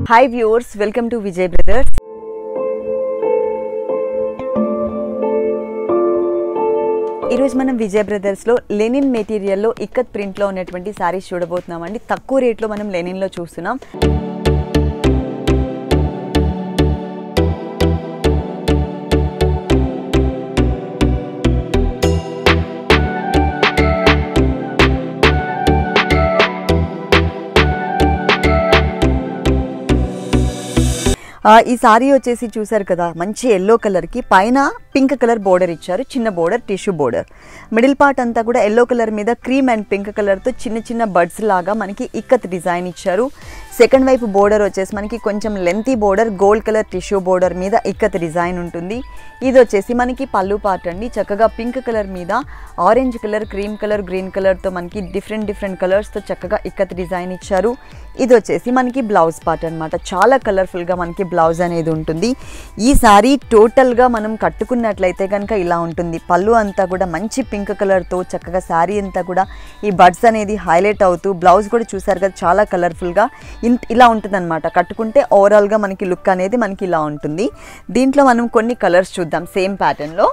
hi viewers welcome to Vijay Brothers ఈరోజు మనం విజయ్ బ్రదర్స్లో లెనిన్ మెటీరియల్లో ఇక్కత్ ప్రింట్లో ఉన్నటువంటి శారీస్ చూడబోతున్నామండి తక్కువ రేట్లో మనం లెనిన్లో చూస్తున్నాం ఆ, ఈ సారీ వచ్చేసి చూసారు కదా మంచి ఎల్లో కలర్కి పైన పింక్ కలర్ బోర్డర్ ఇచ్చారు చిన్న border tissue border middle part అంతా కూడా ఎల్లో కలర్ మీద క్రీమ్ అండ్ పింక్ కలర్తో చిన్న చిన్న బర్డ్స్ లాగా మనకి ఇక్కత్ డిజైన్ ఇచ్చారు సెకండ్ వైపు బోర్డర్ వచ్చేసి మనకి కొంచెం lengthy border gold colour tissue border మీద ఇక్కత్ డిజైన్ ఉంటుంది ఇది వచ్చేసి మనకి పళ్ళు పార్ట్ అండి చక్కగా పింక్ కలర్ మీద orange colour cream colour green కలర్తో మనకి డిఫరెంట్ డిఫరెంట్ కలర్స్తో చక్కగా ఇక్కత్ డిజైన్ ఇచ్చారు ఇది వచ్చేసి మనకి బ్లౌజ్ పార్ట్ అనమాట చాలా కలర్ఫుల్గా మనకి బ్లౌజ్ అనేది ఉంటుంది ఈ సారీ టోటల్గా మనం కట్టుకున్నట్లయితే కనుక ఇలా ఉంటుంది పళ్ళు అంతా కూడా మంచి పింక్ కలర్తో చక్కగా శారీ అంతా కూడా ఈ బడ్స్ అనేది హైలైట్ అవుతూ బ్లౌజ్ కూడా చూసారు కదా చాలా కలర్ఫుల్గా ఇన్ ఇలా ఉంటుంది అనమాట కట్టుకుంటే ఓవరాల్గా మనకి లుక్ అనేది మనకి ఇలా ఉంటుంది దీంట్లో మనం కొన్ని కలర్స్ చూద్దాం సేమ్ ప్యాటర్న్లో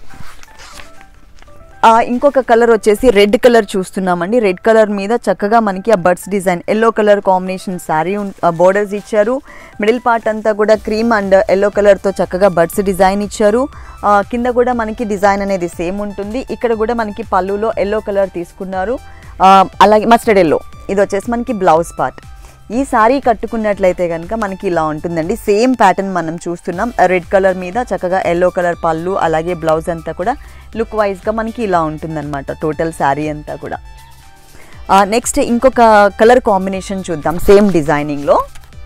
ఆ, ఇంకొక కలర్ వచ్చేసి రెడ్ కలర్ చూస్తున్నామండి రెడ్ కలర్ మీద చక్కగా మనకి ఆ birds design yellow colour combination sari borders ఇచ్చారు మిడిల్ పార్ట్ అంతా కూడా క్రీమ్ అండ్ ఎల్లో కలర్తో చక్కగా బర్డ్స్ డిజైన్ ఇచ్చారు ఆ, కింద కూడా మనకి డిజైన్ అనేది సేమ్ ఉంటుంది ఇక్కడ కూడా మనకి పళ్ళులో ఎల్లో కలర్ తీసుకున్నారు ఆ, అలాగే మస్టర్డ్ ఎల్లో ఇది వచ్చేసి మనకి బ్లౌజ్ పార్ట్ ఈ సారీ కట్టుకున్నట్లయితే కనుక మనకి ఇలా ఉంటుందండి సేమ్ ప్యాటర్న్ మనం చూస్తున్నాం రెడ్ కలర్ మీద చక్కగా ఎల్లో కలర్ పళ్ళు అలాగే బ్లౌజ్ అంతా కూడా లుక్ వైజ్గా మనకి ఇలా ఉంటుందన్నమాట టోటల్ శారీ అంతా కూడా నెక్స్ట్ ఇంకొక కలర్ కాంబినేషన్ చూద్దాం సేమ్ డిజైనింగ్లో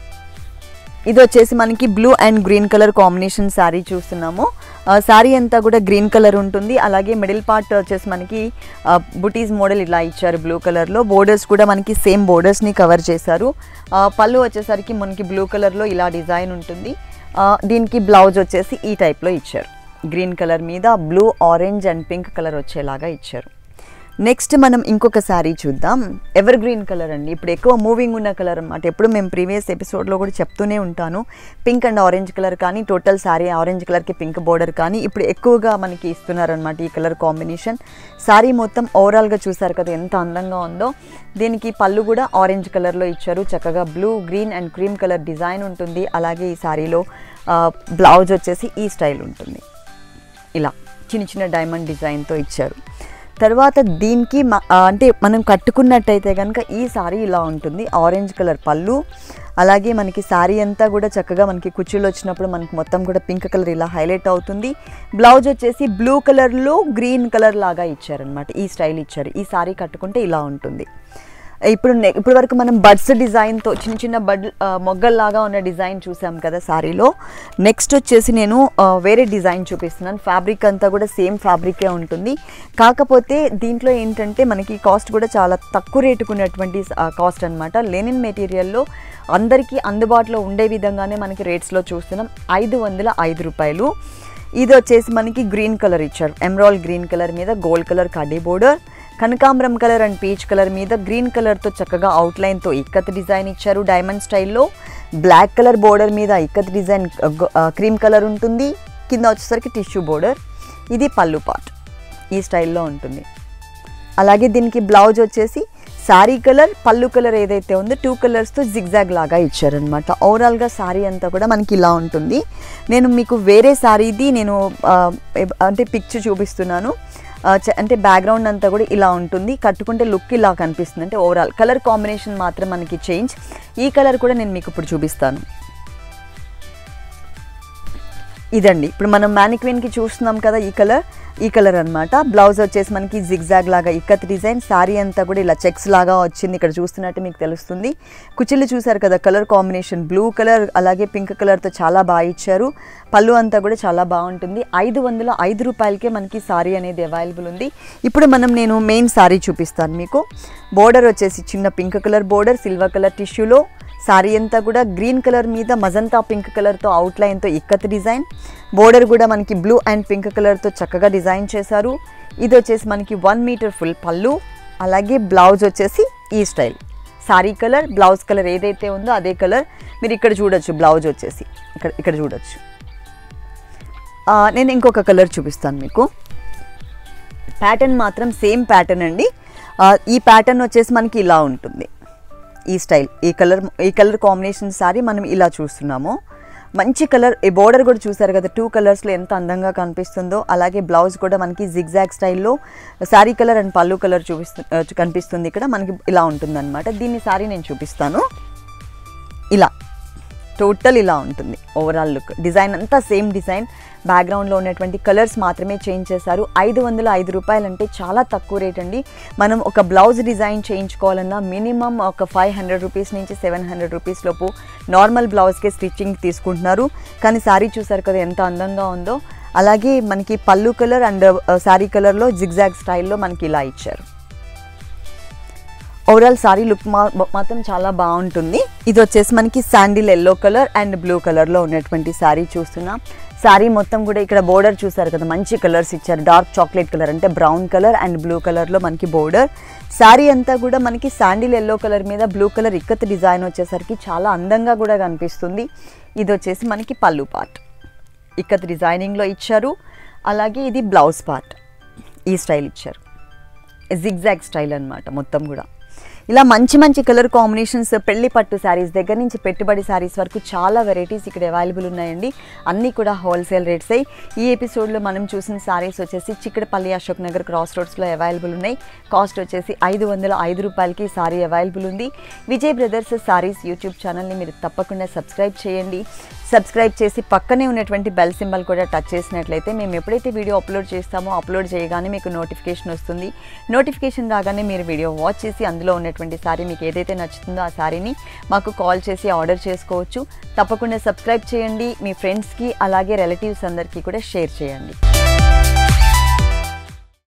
ఇది వచ్చేసి మనకి blue and green colour combination sari చూస్తున్నాము శారీ అంతా కూడా గ్రీన్ కలర్ ఉంటుంది అలాగే మిడిల్ పార్ట్ వచ్చేసి మనకి బుటీస్ మోడల్ ఇలా ఇచ్చారు బ్లూ కలర్లో బోర్డర్స్ కూడా మనకి సేమ్ బోర్డర్స్ని కవర్ చేశారు ఆ, పళ్ళు వచ్చేసరికి మనకి బ్లూ కలర్లో ఇలా డిజైన్ ఉంటుంది ఆ, దీనికి బ్లౌజ్ వచ్చేసి ఈ టైప్లో ఇచ్చారు గ్రీన్ కలర్ మీద blue orange and pink colour వచ్చేలాగా ఇచ్చారు నెక్స్ట్ మనం ఇంకొక శారీ చూద్దాం ఎవర్ గ్రీన్ కలర్ అండి ఇప్పుడు ఎక్కువ మూవింగ్ ఉన్న కలర్ అనమాట ఎప్పుడు మేము ప్రీవియస్ ఎపిసోడ్లో కూడా చెప్తూనే ఉంటాను పింక్ అండ్ ఆరెంజ్ కలర్ కానీ టోటల్ శారీ ఆరెంజ్ కలర్కి పింక్ బోర్డర్ కానీ ఇప్పుడు ఎక్కువగా మనకి ఇస్తున్నారనమాట ఈ కలర్ కాంబినేషన్ శారీ మొత్తం ఓవరాల్గా చూసారు కదా ఎంత అందంగా ఉందో దీనికి పళ్ళు కూడా ఆరెంజ్ కలర్లో ఇచ్చారు చక్కగా blue green and cream colour design ఉంటుంది అలాగే ఈ శారీలో బ్లౌజ్ వచ్చేసి ఈ స్టైల్ ఉంటుంది ఇలా చిన్న చిన్న డైమండ్ డిజైన్తో ఇచ్చారు తర్వాత దీనికి మ- ఆ, అంటే మనం కట్టుకున్నట్టయితే కనుక ఈ సారీ ఇలా ఉంటుంది ఆరెంజ్ కలర్ పళ్ళు అలాగే మనకి శారీ అంతా కూడా చక్కగా మనకి కుర్చీలు వచ్చినప్పుడు మనకి మొత్తం కూడా పింక్ కలర్ ఇలా హైలైట్ అవుతుంది బ్లౌజ్ వచ్చేసి బ్లూ కలర్లో గ్రీన్ కలర్ లాగా ఇచ్చారనమాట ఈ స్టైల్ ఇచ్చారు ఈ సారీ కట్టుకుంటే ఇలా ఉంటుంది ఇప్పుడు నె- ఇప్పుడు వరకు మనం బడ్స్ డిజైన్తో చిన్న చిన్న బడ్ ఆ, మొగ్గల్లాగా ఉన్న డిజైన్ చూసాం కదా శారీలో నెక్స్ట్ వచ్చేసి నేను ఆ, వేరే డిజైన్ చూపిస్తున్నాను ఫ్యాబ్రిక్ అంతా కూడా సేమ్ ఫ్యాబ్రికే ఉంటుంది కాకపోతే దీంట్లో ఏంటంటే మనకి కాస్ట్ కూడా చాలా తక్కువ రేటుకు ఉన్నటువంటి కాస్ట్ అనమాట లెనిన్ మెటీరియల్లో అందరికీ అందుబాటులో ఉండే విధంగానే మనకి రేట్స్లో చూస్తున్నాం ఐదు వందల ఐదు రూపాయలు ఇది వచ్చేసి మనకి గ్రీన్ కలర్ ఇచ్చారు ఎమరాల్ గ్రీన్ కలర్ మీద గోల్డ్ కలర్ కడ్డీ బోర్డర్ కనకాంబరం కలర్ అండ్ పీచ్ కలర్ మీద గ్రీన్ కలర్తో చక్కగా అవుట్లైన్తో ఇక్కత్ డిజైన్ ఇచ్చారు డైమండ్ స్టైల్లో బ్లాక్ కలర్ బోర్డర్ మీద ఇక్కత్ డిజైన్ క్రీమ్ కలర్ ఉంటుంది కింద వచ్చేసరికి టిష్యూ బోర్డర్ ఇది పళ్ళు పార్ట్ ఈ స్టైల్లో ఉంటుంది అలాగే దీనికి బ్లౌజ్ వచ్చేసి శారీ కలర్ పళ్ళు కలర్ ఏదైతే ఉందో టూ కలర్స్తో జిగ్జాగ్ లాగా ఇచ్చారనమాట ఓవరాల్గా శారీ అంతా కూడా మనకి ఇలా ఉంటుంది నేను మీకు వేరే శారీది నేను ఆ, ఎబ్- అంటే పిక్చర్ చూపిస్తున్నాను ఆ, చ- అంటే బ్యాక్గ్రౌండ్ అంతా కూడా ఇలా ఉంటుంది కట్టుకుంటే లుక్ ఇలా కనిపిస్తుంది అంటే ఓవరాల్ కలర్ కాంబినేషన్ మాత్రం మనకి చేంజ్ ఈ కలర్ కూడా నేను మీకు ఇప్పుడు చూపిస్తాను ఇదండి ఇప్పుడు మనం మ్యానిక్విన్కి చూస్తున్నాం కదా ఈ కలర్ ఈ కలర్ అన్నమాట బ్లౌజ్ వచ్చేసి మనకి జిగ్జాగ్ లాగా ఇక్కత్ డిజైన్ శారీ అంతా కూడా ఇలా చెక్స్ లాగా వచ్చింది ఇక్కడ చూస్తున్నట్టు మీకు తెలుస్తుంది కుచిళ్ళు చూసారు కదా కలర్ కాంబినేషన్ బ్లూ కలర్ అలాగే పింక్ కలర్తో చాలా బాగా ఇచ్చారు పళ్ళు అంతా కూడా చాలా బాగుంటుంది ఐదు వందల ఐదు రూపాయలకే మనకి సారీ అనేది అవైలబుల్ ఉంది ఇప్పుడు మనం నేను మెయిన్ సారీ చూపిస్తాను మీకు బోర్డర్ వచ్చేసి చిన్న pink colour border silver colour టిష్యూలో శారీ అంతా కూడా గ్రీన్ కలర్ మీద మజంతా పింక్ కలర్తో అవుట్లైన్తో ఇక్కత్ డిజైన్ బోర్డర్ కూడా మనకి బ్లూ అండ్ పింక్ కలర్తో చక్కగా డిజైన్ చేశారు ఇది వచ్చేసి మనకి వన్ మీటర్ ఫుల్ పళ్ళు అలాగే బ్లౌజ్ వచ్చేసి ఈ style sari colour blouse colour ఏదైతే ఉందో అదే కలర్ మీరు ఇక్కడ చూడొచ్చు బ్లౌజ్ వచ్చేసి ఇక్కడ ఇక్కడ చూడొచ్చు ఆ, నేను ఇంకొక కలర్ చూపిస్తాను మీకు ప్యాటర్న్ మాత్రం సేమ్ ప్యాటర్న్ అండి ఆ, ఈ ప్యాటర్న్ వచ్చేసి మనకి ఇలా ఉంటుంది ఈ స్టైల్ ఈ కలర్ ఈ కలర్ కాంబినేషన్ సారీ మనం ఇలా చూస్తున్నాము మంచి కలర్ ఈ బోర్డర్ కూడా చూసారు కదా టూ కలర్స్లో ఎంత అందంగా కనిపిస్తుందో అలాగే బ్లౌజ్ కూడా మనకి జిగ్జాగ్ స్టైల్లో శారీ కలర్ అండ్ పళ్ళు కలర్ చూపిస్తు ఆ, కనిపిస్తుంది ఇక్కడ మనకి ఇలా ఉంటుందన్నమాట దీన్ని సారీ నేను చూపిస్తాను ఇలా టోటల్ ఇలా ఉంటుంది ఓవరాల్ లుక్ డిజైన్ అంతా సేమ్ డిజైన్ బ్యాక్గ్రౌండ్లో ఉన్నటువంటి కలర్స్ మాత్రమే చేంజ్ చేశారు ఐదు వందల ఐదు రూపాయలు అంటే చాలా తక్కువ రేట్ అండి మనం ఒక బ్లౌజ్ డిజైన్ చేయించుకోవాలన్నా మినిమం ఒక ఫైవ్ హండ్రెడ్ రూపీస్ నుంచి సెవెన్ హండ్రెడ్ రూపీస్ లోపు నార్మల్ బ్లౌజ్కే స్టిచ్చింగ్ తీసుకుంటున్నారు కానీ శారీ చూసారు కదా ఎంత అందంగా ఉందో అలాగే మనకి పళ్ళు కలర్ అండ్ శారీ కలర్లో జిగ్జాగ్ స్టైల్లో మనకి ఇలా ఇచ్చారు ఓవరాల్ సారీ లుక్ మా మాత్రం చాలా బాగుంటుంది ఇది వచ్చేసి మనకి sandal yellow colour and blue కలర్లో ఉన్నటువంటి శారీ చూస్తున్నాం శారీ మొత్తం కూడా ఇక్కడ బోర్డర్ చూసారు కదా మంచి కలర్స్ ఇచ్చారు డార్క్ చాక్లెట్ కలర్ అంటే బ్రౌన్ కలర్ అండ్ బ్లూ కలర్లో మనకి బోర్డర్ శారీ అంతా కూడా మనకి శాండిల్ ఎల్లో కలర్ మీద బ్లూ కలర్ ఇక్కత్ డిజైన్ వచ్చేసరికి చాలా అందంగా కూడా కనిపిస్తుంది ఇది వచ్చేసి మనకి పళ్ళు పార్ట్ ఇక్కత్ డిజైనింగ్లో ఇచ్చారు అలాగే ఇది బ్లౌజ్ పార్ట్ ఈ స్టైల్ ఇచ్చారు జిగ్జాగ్ స్టైల్ అన్నమాట మొత్తం కూడా ఇలా మంచి మంచి కలర్ కాంబినేషన్స్ పెళ్లి పట్టు శారీస్ దగ్గర నుంచి పెట్టుబడి శారీస్ వరకు చాలా వెరైటీస్ ఇక్కడ అవైలబుల్ ఉన్నాయండి అన్నీ కూడా హోల్సేల్ రేట్స్ అయ్యి ఈ ఎపిసోడ్లో మనం చూసిన శారీస్ వచ్చేసి చిక్కడపల్లి అశోక్ నగర్ క్రాస్ రోడ్స్లో అవైలబుల్ ఉన్నాయి కాస్ట్ వచ్చేసి ఐదు వందల ఐదు రూపాయలకి ఈ సారీ అవైలబుల్ ఉంది విజయ్ బ్రదర్స్ సారీస్ యూట్యూబ్ ఛానల్ని మీరు తప్పకుండా సబ్స్క్రైబ్ చేయండి సబ్స్క్రైబ్ చేసి పక్కనే ఉన్నటువంటి బెల్ సింబల్ కూడా టచ్ చేసినట్లయితే మేము ఎప్పుడైతే వీడియో అప్లోడ్ చేస్తామో అప్లోడ్ చేయగానే మీకు నోటిఫికేషన్ వస్తుంది నోటిఫికేషన్ రాగానే మీరు వీడియో వాచ్ చేసి అందులో ఉన్నటువంటి సారీ మీకు ఏదైతే నచ్చుతుందో ఆ సారీని మాకు కాల్ చేసి ఆర్డర్ చేసుకోవచ్చు తప్పకుండా సబ్స్క్రైబ్ చేయండి మీ ఫ్రెండ్స్కి అలాగే రిలేటివ్స్ అందరికీ కూడా షేర్ చేయండి